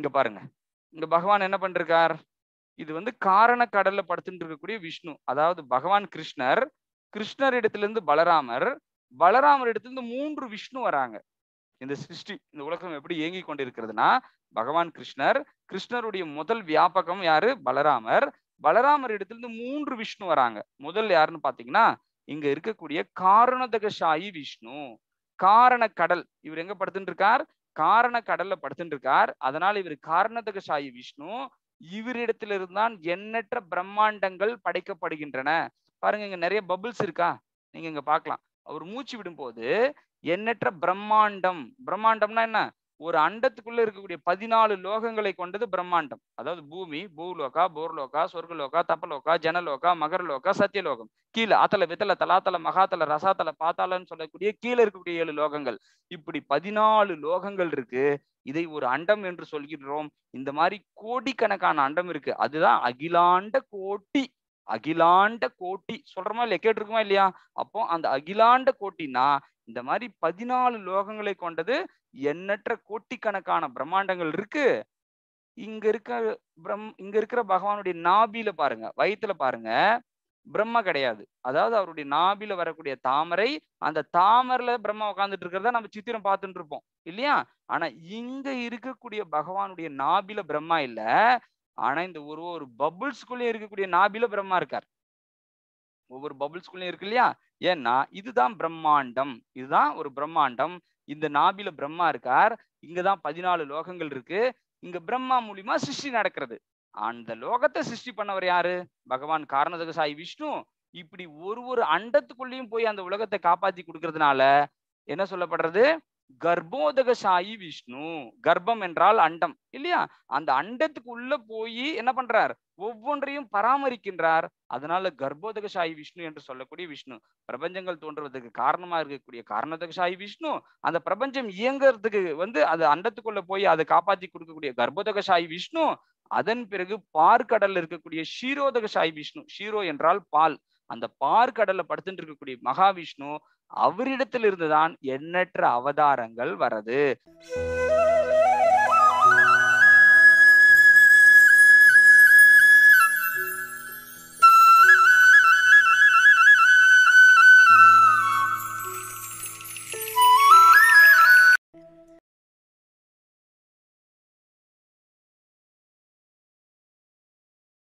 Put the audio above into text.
இங்க பாருங்க இங்க பகவான் என்ன பண்ணிருக்கார் இது வந்து காரண கடல்ல படுத்துட்டு இருக்கக்கூடிய விஷ்ணு அதாவது பகவான் கிருஷ்ணர் கிருஷ்ணர் இடத்துல இருந்து பலராமர் பலராமர் இடத்துல இருந்து மூன்று விஷ்ணு வராங்க இந்த சிருஷ்டி இந்த உலகம் எப்படி இயங்கி கொண்டிருக்கிறதுனா பகவான் கிருஷ்ணர் கிருஷ்ணருடைய முதல் வியாபகம் யாரு பலராமர் பலராமர் இடத்துல இருந்து மூன்று விஷ்ணு வராங்க முதல் யாருன்னு பாத்தீங்கன்னா இங்க இருக்கக்கூடிய காரணதகசாயி விஷ்ணு காரண கடல் இவர் எங்க படுத்துட்டு இருக்கார் காரண கடல்ல படுத்துட்டு இருக்கார் அதனால இவர் காரணதகசாயி விஷ்ணு இவரிடத்துல இருந்தான் எண்ணற்ற பிரம்மாண்டங்கள் படைக்கப்படுகின்றன பாருங்க இங்க நிறைய பபிள்ஸ் இருக்கா நீங்க இங்க பார்க்கலாம் அவர் மூச்சு விடும்போது எண்ணற்ற பிரம்மாண்டம் பிரம்மாண்டம்னா என்ன ஒரு அண்டத்துக்குள்ள இருக்கக்கூடிய பதினாலு லோகங்களை கொண்டது பிரம்மாண்டம் அதாவது பூமி பூலோகா போர்லோகா சொர்க்கலோகா தப்பலோகா ஜனலோகா மகரலோகா சத்தியலோகம் கீழே அத்தல வித்தல தலாத்தல மகாத்தல ரசாத்தல பாத்தாளன்னு சொல்லக்கூடிய கீழே இருக்கக்கூடிய ஏழு லோகங்கள் இப்படி பதினாலு லோகங்கள் இருக்கு இதை ஒரு அண்டம் என்று சொல்கின்றோம் இந்த மாதிரி கோடிக்கணக்கான அண்டம் இருக்கு அதுதான் அகிலாண்ட கோட்டி அகிலாண்ட கோட்டி சொல்றோமா இல்லையா கேட்டிருக்குமா இல்லையா அப்போ அந்த அகிலாண்ட கோட்டினா இந்த மாதிரி பதினாலு லோகங்களை கொண்டது எண்ணற்ற கோட்டிக்கணக்கான பிரம்மாண்டங்கள் இருக்கு இங்க இருக்க பிரம் இங்க இருக்கிற பகவானுடைய நாபில பாருங்க வயித்துல பாருங்க பிரம்ம கிடையாது அதாவது அவருடைய நாபில வரக்கூடிய தாமரை அந்த தாமரைல பிரம்மா உட்காந்துட்டு இருக்கிறத நம்ம சித்திரம் பார்த்துட்டு இருப்போம் இல்லையா ஆனா இங்க இருக்கக்கூடிய பகவானுடைய நாபில பிரம்மா இல்ல ஆனா இந்த ஒரு ஒரு பபுள்ஸ்குள்ளே இருக்கக்கூடிய நாபில பிரம்மா இருக்கார் ஒவ்வொரு பபுள்ஸ்குள்ளேயும் இருக்கு இல்லையா ஏன்னா இதுதான் பிரம்மாண்டம் இதுதான் ஒரு பிரம்மாண்டம் இந்த நாபில பிரம்மா இருக்கார் இங்கதான் பதினாலு லோகங்கள் இருக்கு இங்க பிரம்மா மூலியமா சிருஷ்டி நடக்கிறது அந்த லோகத்தை சிருஷ்டி பண்ணவர் யாரு பகவான் காரணதக சாய் விஷ்ணு இப்படி ஒரு ஒரு அண்டத்துக்குள்ளேயும் போய் அந்த உலகத்தை காப்பாத்தி கொடுக்கறதுனால என்ன சொல்லப்படுறது கர்ப்போதகசாயி விஷ்ணு கர்ப்பம் என்றால் அண்டம் இல்லையா அந்த அண்டத்துக்கு உள்ள போய் என்ன பண்றார் ஒவ்வொன்றையும் பராமரிக்கின்றார் அதனால கர்ப்போதகசாயி விஷ்ணு என்று சொல்லக்கூடிய விஷ்ணு பிரபஞ்சங்கள் தோன்றுவதற்கு காரணமா இருக்கக்கூடிய காரணதகசாயி விஷ்ணு அந்த பிரபஞ்சம் இயங்குறதுக்கு வந்து அது அண்டத்துக்குள்ள போய் அதை காப்பாத்தி கொடுக்கக்கூடிய கர்ப்போதகசாயி விஷ்ணு அதன் பிறகு பார்க்கடல்ல இருக்கக்கூடிய ஷீரோதகசாயி விஷ்ணு ஷீரோ என்றால் பால் அந்த பார்க்கடல்ல படுத்துட்டு இருக்கக்கூடிய மகாவிஷ்ணு அவரிடத்திலிருந்துதான் எண்ணற்ற அவதாரங்கள் வரது